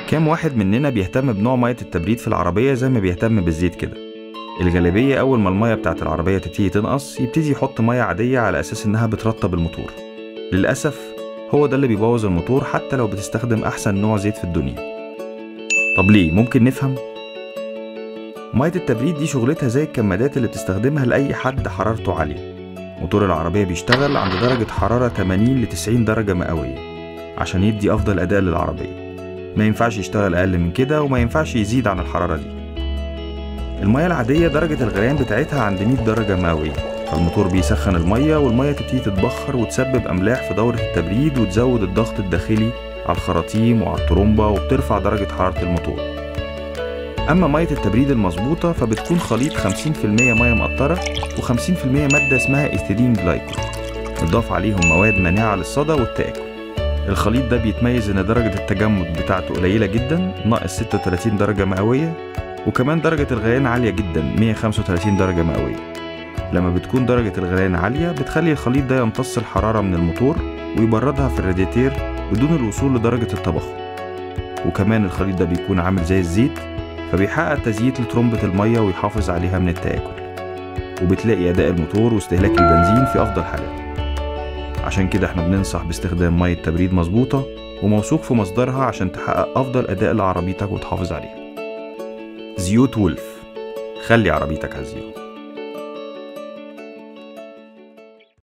كام واحد مننا بيهتم بنوع مية التبريد في العربية زي ما بيهتم بالزيت كده الغالبية أول ما المية بتاعت العربية تبتدي تنقص يبتدي يحط مية عادية على أساس إنها بترطب الموتور للأسف هو ده اللي بيبوظ الموتور حتى لو بتستخدم أحسن نوع زيت في الدنيا طب ليه ممكن نفهم مية التبريد دي شغلتها زي الكمادات اللي بتستخدمها لأي حد حرارته عالية موتور العربية بيشتغل عند درجة حرارة 80 ل 90 درجة مئوية عشان يدي أفضل أداء للعربية ما ينفعش يشتغل أقل من كده وما ينفعش يزيد عن الحرارة دي المية العادية درجة الغليان بتاعتها عند 100 درجة مئوية فالموتور بيسخن المية والمية تبتدي تتبخر وتسبب أملاح في دورة التبريد وتزود الضغط الداخلي على الخراطيم وعلى الترومبة وبترفع درجة حرارة الموتور أما مية التبريد المظبوطة فبتكون خليط 50% مية مقطرة و50% مادة اسمها إيثيلين جلايكول مضاف عليهم مواد مانعة للصدى والتآكل الخليط ده بيتميز إن درجة التجمد بتاعته قليلة جدا ناقص 36 درجة مئوية وكمان درجة الغليان عالية جدا 135 درجة مئوية لما بتكون درجة الغليان عالية بتخلي الخليط ده يمتص الحرارة من الموتور ويبردها في الرادياتير بدون الوصول لدرجة التبخر وكمان الخليط ده بيكون عامل زي الزيت فبيحقق تزييت لترمبة المية ويحافظ عليها من التآكل وبتلاقي أداء الموتور واستهلاك البنزين في أفضل حالات عشان كده احنا بننصح باستخدام مية تبريد مظبوطة وموثوق في مصدرها عشان تحقق أفضل أداء لعربيتك وتحافظ عليها زيوت وولف خلي عربيتك على الزيوت